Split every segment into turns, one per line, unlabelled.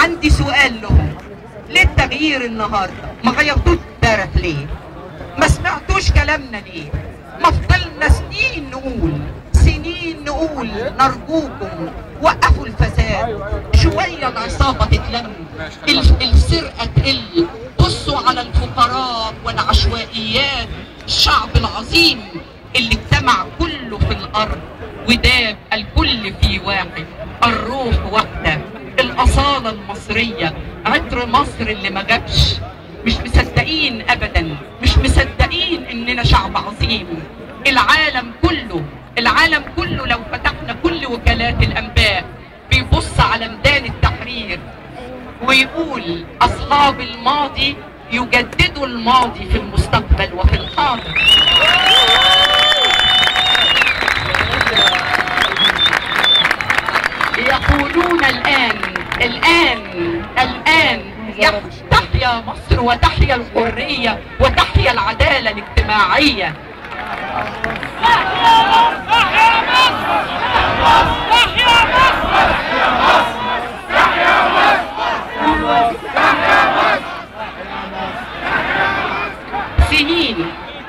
عندي سؤال لهم ليه التغيير النهارده ما غيرتوش امبارح ليه ما سمعتوش كلامنا ليه ما فضلنا سنين نقول سنين نقول نرجوكم وقفوا الفساد شوية العصابة تتلم ال- السرقة تقل بصوا على الفقراء والعشوائيات الشعب العظيم اللي اجتمع كله في الأرض وداب الكل في واحد الروح واحدة الأصالة المصرية عطر مصر اللي ما جابش مش مصدقين ابدا مش مصدقين اننا شعب عظيم العالم كله العالم كله لو فتحنا كل وكالات الانباء بيبص على ميدان التحرير ويقول اصحاب الماضي يجددوا الماضي في المستقبل وفي الحاضر يقولون الآن الآن الآن يح- تحيا مصر وتحيا الحرية وتحيا العدالة الاجتماعية سنين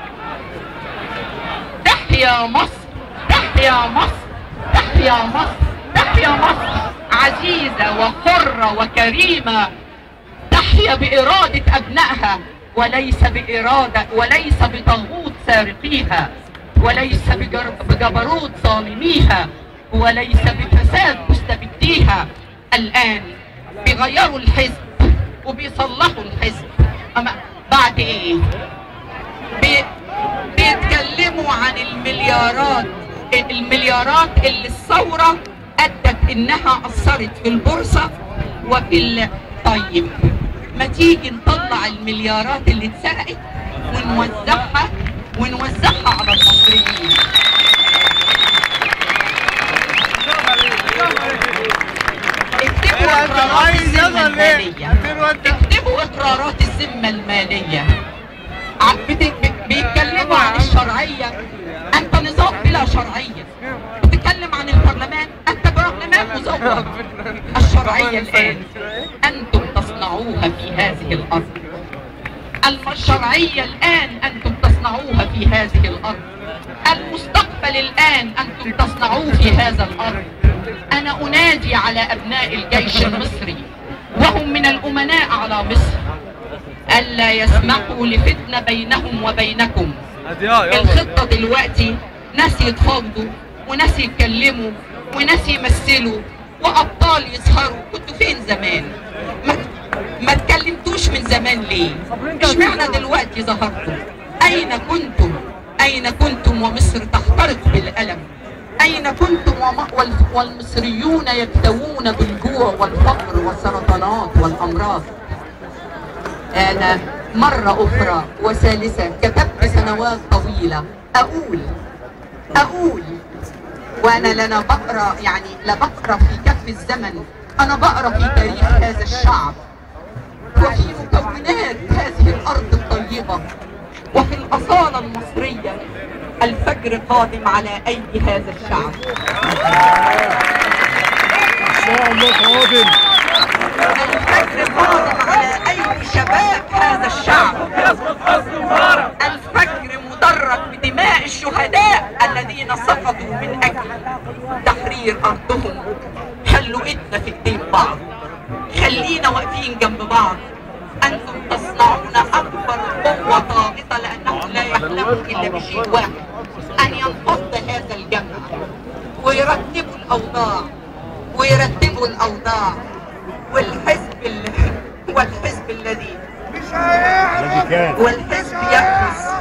تحيا مصر تحيا مصر تحيا مصر تحيا مصر عزيزة وحرة وكريمة تحيا بإرادة أبنائها وليس بإرادة وليس بطاغوت سارقيها وليس بجر- بجبروت ظالميها وليس بفساد مستبديها الآن بيغيروا الحزب وبيصلحوا الحزب أما بعد إيه؟ بي- بيتكلموا عن المليارات المليارات اللي الثورة أدت إنها أثرت في البورصة وفي ال... طيب ما تيجي نطلع المليارات اللي اتسرقت ونوزعها ونوزعها على المصريين اكتبوا اقرارات الذمة المالية اكتبوا اقرارات الذمة المالية ع- بت- ب- بيتكلموا عن الشرعية انت نظام بلا شرعية بتتكلم عن البرلمان انت برلمان مزور الشرعية الان انتم تصنعوها في هذه الارض الم- الشرعية الان انتم تصنعوها في هذه الارض المستقبل الان انتم تصنعوه في هذا الارض انا انادي على ابناء الجيش المصري وهم من الامناء على مصر الا يسمحوا لفتنه بينهم وبينكم الخطه دلوقتي ناس يتفاوضوا وناس يتكلموا وناس يمثلوا وابطال يسهروا كنتوا فين زمان ما ما اتكلمتوش من زمان ليه اشمعنى دلوقتي ظهرتوا اين كنتم اين كنتم ومصر تحترق بالالم اين كنتم وم- وال- والمصريون يكتوون بالجوع والفقر والسرطانات والامراض أنا مرة أخرى وثالثة كتبت سنوات طويلة أقول أقول وأنا لنا بقرأ يعني لا بقرأ في كف الزمن أنا بقرأ في تاريخ هذا الشعب وفي مكونات هذه الأرض الطيبة وفي الأصالة المصرية الفجر قادم على أيدي هذا الشعب الفجر قادم على أيدي شباب هذا الشعب الفجر مدرج بدماء الشهداء الذين سقطوا من أجل تحرير أرضهم خلوا إيدنا في إيدين بعض خلينا واقفين جنب بعض أنتم تصنعون أكبر قوة طاغطة لأنهم لا يحلمون إلا بشيء واحد أن ينفض هذا الجمع ويرتبوا الأوضاع ويرتبوا الأوضاع والحزب ال... والحزب الذي
الذي كان
والحزب يأخذ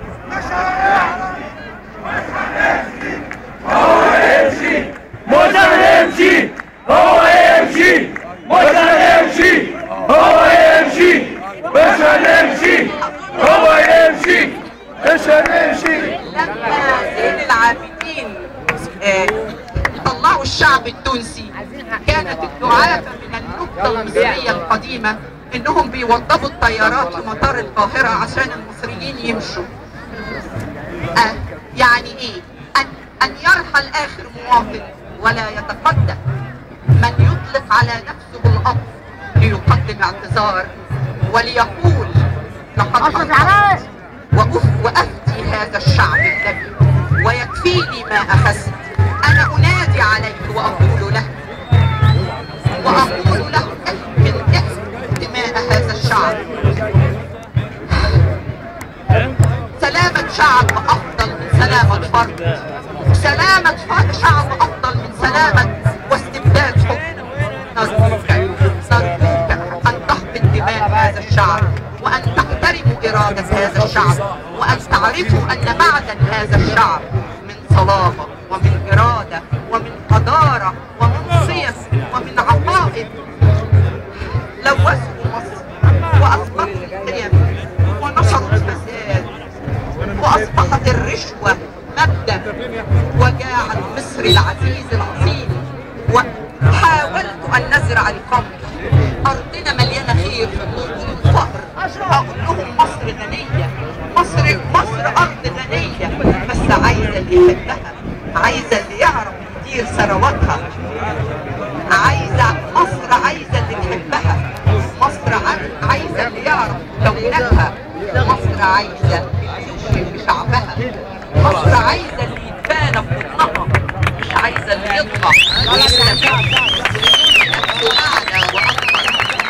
مش هنمشي هو يمشي مش هنمشي هو يمشي مش هنمشي هو يمشي مش هنمشي
لما زين العابدين آه، طلعوا الشعب التونسي كانت الدعابة من النكتة المصرية القديمة انهم بيوضبوا الطيارات في مطار القاهرة عشان المصريين يمشوا آه، يعني ايه ان, أن يرحل اخر مواطن ولا يتقدم من يطلق على نفسه القبض الاعتذار وليقول لقد
أشرف
أخطأت
العرايس
وأف- وأفتي هذا الشعب الذي ويكفيني ما أخذت أنا أنادي عليه وأقول له وأقول له احمل اسم دماء هذا الشعب سلامة شعب أفضل من سلامة فرد سلامة فرد شعب أفضل من سلامة واستبداد حكم نرجوك نرجوك أن تهبط دماء هذا الشعب وأن تحترموا إرادة هذا الشعب وأن تعرفوا أن معدن هذا الشعب من صلابة ومن إرادة ومن قدارة ومن صيص ومن عقائد لوثوا مصر وأسقطوا القيم ونشروا الفساد وأصبحت الرشوة مبدأ وجاعت مصر العزيز العظيم وحاولت أن نزرع القمح أرضنا مليانة خير ويقولوا فقر أقول لهم مصر غنية مصر مصر أرض غنية بس عايزة اللي يحبها عايزة اللي يعرف يدير ثرواتها عايزة مصر عايزة اللي تحبها مصر عاي- عايزة اللي يعرف مكوناتها مصر عايزة اللي يؤمن بشعبها مصر عايزة اللي يتبانى في بطنها مش عايزة اللي يطلع ويستفيد نفسه أعلى وأكبر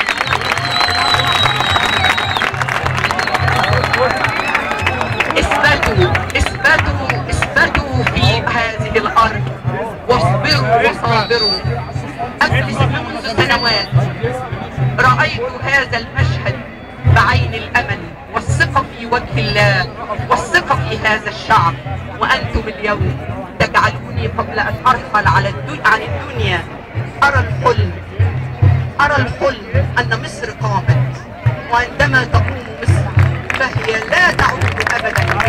اثبتوا اثبتوا اثبتوا في هذه الارض واصبروا وصابروا اجلس منذ سنوات رايت هذا المشهد بعين الامل والثقه في وجه الله والثقه في هذا الشعب وانتم اليوم تجعلوني قبل ان ارحل على الدنيا عن الدنيا ارى الحلم أرى الحلم أن مصر قامت وعندما تقوم مصر فهي لا تعود أبدا